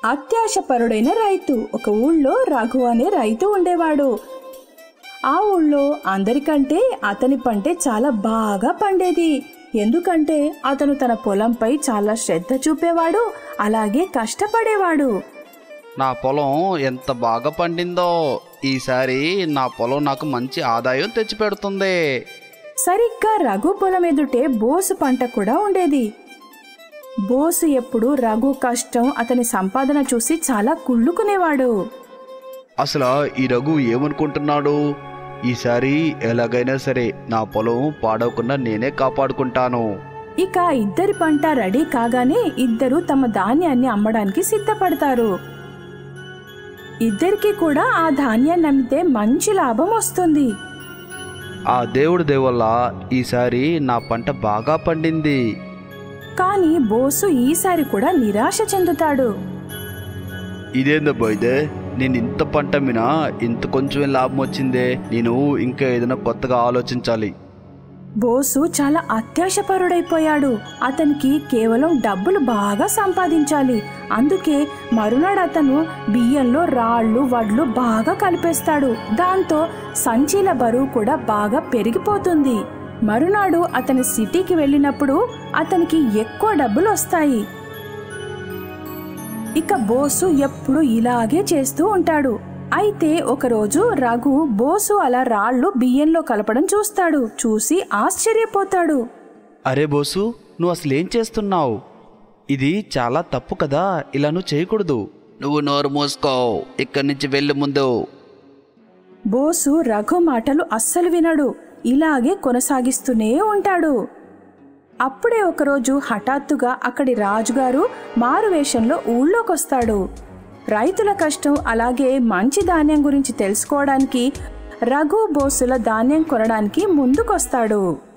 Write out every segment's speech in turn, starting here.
అత్యాశపరుడైన రైతు ఒక ఊళ్ళో రఘు అనే రైతు ఉండేవాడు ఆ ఊళ్ళో అందరికంటే అతని పంటే చాలా బాగా పండేది ఎందుకంటే అతను తన పొలంపై చాలా శ్రద్ధ చూపేవాడు అలాగే కష్టపడేవాడు నా పొలం ఎంత బాగా పండిందో ఈసారి నా పొలం నాకు మంచి ఆదాయం తెచ్చిపెడుతుంది సరిగ్గా రఘు పొలం ఎదుటే బోసు పంట కూడా ఉండేది బోసు ఎప్పుడు రఘు కష్టం అతని సంపాదన చూసి చాలా కుళ్ళుకునేవాడు అసలు ఈ రఘు ఏమనుకుంటున్నాడు ఈసారి ఎలాగైనా సరే నా పొలం పాడవకుండా నేనే కాపాడుకుంటాను ఇక ఇద్దరి పంట రెడీ కాగానే ఇద్దరు తమ ధాన్యాన్ని అమ్మడానికి సిద్ధపడతారు ఇద్దరికి కూడా ఆ ధాన్యాన్ని అమ్మితే మంచి లాభం వస్తుంది ఆ దేవుడి దేవల్ల ఈసారి నా పంట బాగా పండింది కానీ బోసు ఈసారి కూడా నిరాశ చెందుతాడు ఇదేందబ్బా ఇదే నేను ఇంత పంట అమ్మినా ఇంత కొంచెమే లాభం వచ్చిందే నేను ఇంకా ఏదైనా కొత్తగా ఆలోచించాలి బోసు చాలా అత్యాశపరుడైపోయాడు అతనికి కేవలం డబ్బులు బాగా సంపాదించాలి అందుకే మరునాడు అతను బియ్యంలో రాళ్ళు వడ్లు బాగా కలిపేస్తాడు దాంతో సంచీల బరువు కూడా బాగా పెరిగిపోతుంది మరునాడు అతని సిటీకి వెళ్ళినప్పుడు అతనికి ఎక్కువ డబ్బులు వస్తాయి ఇక బోసు ఎప్పుడు ఇలాగే చేస్తూ ఉంటాడు అయితే ఒకరోజు రఘు బోసు అలా రాళ్ళు బియ్యంలో కలపడం చూస్తాడు చూసి ఆశ్చర్యపోతాడు అరే బోసు నువ్వు అసలు ఏం చేస్తున్నావు ఇది చాలా తప్పు కదా ఇలా నువ్వు చేయకూడదు నువ్వు నోరు మూసుకో ఇక్కడి నుంచి వెళ్ళి ముందు బోసు రఘు మాటలు అస్సలు వినడు ఇలాగే కొనసాగిస్తూనే ఉంటాడు అప్పుడే ఒకరోజు హఠాత్తుగా అక్కడి రాజుగారు మారువేషంలో ఊళ్ళోకొస్తాడు రైతుల కష్టం అలాగే మంచి ధాన్యం గురించి తెలుసుకోవడానికి రఘు బోసుల ధాన్యం కొనడానికి ముందుకొస్తాడు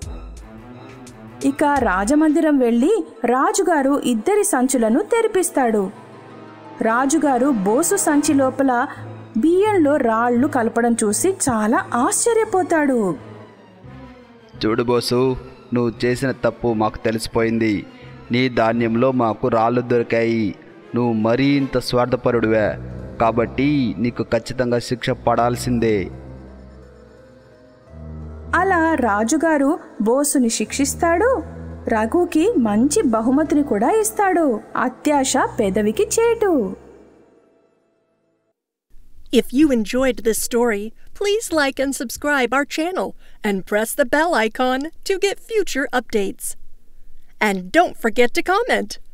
ఇక రాజమందిరం వెళ్ళి రాజుగారు ఇద్దరి సంచులను తెరిపిస్తాడు రాజుగారు బోసు సంచి లోపల బియ్యంలో రాళ్ళు కలపడం చూసి చాలా ఆశ్చర్యపోతాడు చూడు బోసు నువ్వు చేసిన తప్పు మాకు తెలిసిపోయింది నీ ధాన్యంలో మాకు రాళ్ళు దొరికాయి నువ్వు మరీ ఇంత స్వార్థపరుడువే కాబట్టి నీకు ఖచ్చితంగా శిక్ష పడాల్సిందే అలా రాజుగారు బోసుని శిక్షిస్తాడు రఘుకి మంచి బహుమతిని కూడా ఇస్తాడు అత్యాశ పెదవికి చేటు If you enjoyed this story, please like and subscribe our channel and press the bell icon to get future updates. And don't forget to comment.